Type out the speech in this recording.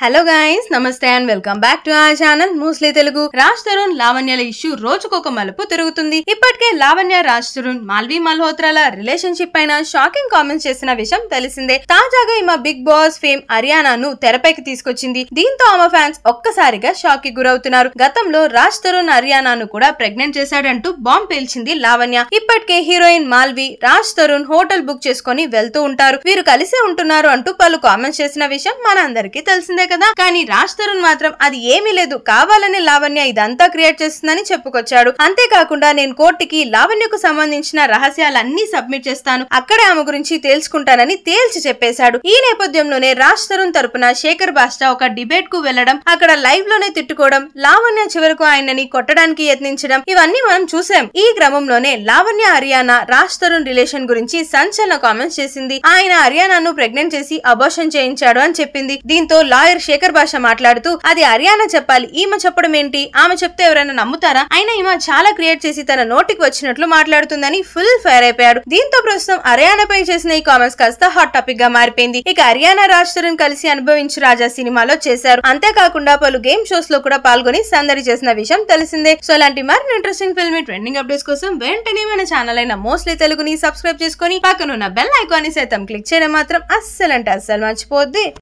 hello guys నమస్తే and welcome back to our channel మూస్లీ తెలుగు రాజ్ తరుణ్ లావణ్యల ఇష్యూ రోజుకొక మలుపు తిరుగుతుంది ఇప్పటికే లావణ్య రాజ్ తరుణ్ మాల్వి మల్హోత్రాల రిలేషన్షిప్ పైన షాకింగ్ కామెంట్స్ చేసిన విషయం తెలిసిందే తాజాగా ఈమె బిగ్ బాస్ ఫేమ్ హర్యానాను తెరపైకి తీసుకొచ్చింది దీంతో ఆమె ఫ్యాన్స్ ఒక్కసారిగా షాక్ కి గురవుతున్నారు గతంలో రాజ్ తరుణ్ హర్యానాను కూడా ప్రెగ్నెంట్ చేశాడంటూ బాంబ్ పేల్చింది లావణ్య ఇప్పటికే heroine Malvi Raj Tarun hotel book చేసుకొని వెళ్తూ ఉంటారు వీరు కలిసే ఉంటున్నారు అంటూ పలు కామెంట్స్ చేసిన విషయం మన అందరికీ తెలిసిందే కదా కానీ రాజ్ తరుణ్ మాత్రం అది ఏమీ లేదు కావాలని లావణ్య ఇదంతా క్రియేట్ చేస్తుందని చెప్పుకొచ్చాడు అంతేకాకుండా నేను కోర్టుకి లావణ్యకు సంబంధించిన రహస్యాలన్నీ సబ్మిట్ చేస్తాను అక్కడే ఆమె గురించి తేల్చుకుంటానని తేల్చి చెప్పేశాడు ఈ నేపథ్యంలోనే రాజ్ తరుణ్ తరపున శేఖర్ బాస్టా ఒక డిబేట్ కు వెళ్లడం అక్కడ లైవ్ లోనే తిట్టుకోవడం లావణ్య చివరకు ఆయనని కొట్టడానికి యత్నించడం ఇవన్నీ మనం చూసాం ఈ క్రమంలోనే లావణ్య హర్యానా రాజ్ తరుణ్ రిలేషన్ గురించి సంచలన కామెంట్స్ చేసింది ఆయన హర్యానాను ప్రెగ్నెంట్ చేసి అబోషన్ చేయించాడు అని చెప్పింది దీంతో లాయర్ శేఖర్ భాష మాట్లాడుతూ అది హర్యానా చెప్పాలి ఈమె చెప్పడం ఏంటి ఆమె చెప్తే ఎవరైనా నమ్ముతారా అయినా ఈమె చాలా క్రియేట్ చేసి తన నోటికి వచ్చినట్లు మాట్లాడుతుందని ఫుల్ ఫైర్ అయిపోయాడు దీంతో ప్రస్తుతం హర్యానాపై చేసిన ఈ కామెంట్స్ కాస్త హాట్ టాపిక్ గా మారిపోయింది ఇక హర్యానా రాజ్ తరుణ్ కలిసి అనుభవించు రాజా సినిమాలో చేశారు అంతేకాకుండా పలు గేమ్ షోస్ లో కూడా పాల్గొని సందడి చేసిన విషయం తెలిసిందే సో అలాంటి మరిన్ని ఇంట్రెస్టింగ్ ఫిల్మ్ ట్రెండింగ్ అప్డేట్స్ కోసం వెంటనే మన ఛానల్ అయిన మోస్ట్లీ తెలుగుని సబ్స్క్రైబ్ చేసుకొని పక్కనున్న బెల్ ఐకాన్ ని సైతం క్లిక్ చేయడం మాత్రం అస్సలు అంటే అస్సలు మర్చిపోద్ది